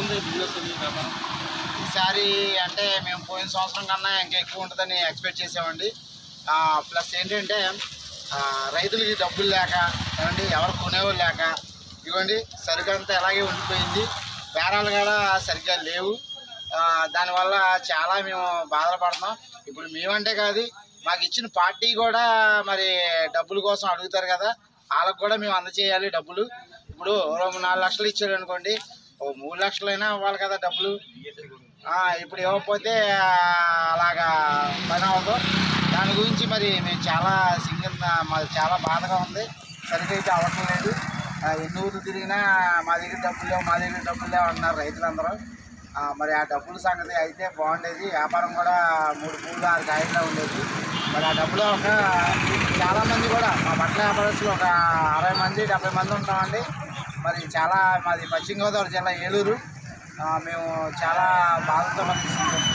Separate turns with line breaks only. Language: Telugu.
ఉంది బిజినెస్ ఉంది వ్యాపారం
ఈసారి అంటే మేము పోయిన సంవత్సరం కన్నా ఇంకా ఎక్కువ ఉంటుందని ఎక్స్పెక్ట్ చేసామండి ఆ, ప్లస్ ఏంటంటే ఆ, రైతులకి డబ్బులు లేక ఏమండి ఎవరు కొనేవాళ్ళు లేక ఇవ్వండి సరుకు అంతా ఎలాగే ఉండిపోయింది బేరాలు కూడా సరిగ్గా లేవు ఆ, దానివల్ల చాలా మేము బాధలు పడుతున్నాం ఇప్పుడు మేమంటే కాదు మాకు ఇచ్చిన పార్టీ కూడా మరి డబ్బుల కోసం అడుగుతారు కదా వాళ్ళకు కూడా మేము అందచేయాలి డబ్బులు ఇప్పుడు ఓ నాలుగు లక్షలు ఇచ్చారు అనుకోండి ఓ మూడు లక్షలైనా ఇవ్వాలి కదా డబ్బులు ఆ, ఇప్పుడు ఇవ్వకపోతే ఆ, అలాగా పని అవ్వదు దాని గురించి మరి మేము చాలా సింగిల్ మాది చాలా బాధగా ఉంది సరిగ్గా అయితే అవ్వటం లేదు ఆ, ఎన్ని ఊర్లు తిరిగినా మా దగ్గర డబ్బులు లేవు మా దగ్గర డబ్బులు లేవు అంటున్నారు రైతులందరూ ఆ, మరి ఆ డబ్బుల సంగతి అయితే బాగుండేది వ్యాపారం కూడా మూడు పూలు ఆరు కాయల్లో ఉండేది మరి ఆ డబ్బులు ఒక చాలామంది కూడా మా బట్టల వ్యాపారస్తులు ఒక అరవై మంది డెబ్బై మంది ఉంటామండి మరి చాలా మాది పశ్చిమ గోదావరి జిల్లా ఏలూరు ఆ, మేము చాలా బాధతో పనిచేస్తున్నాం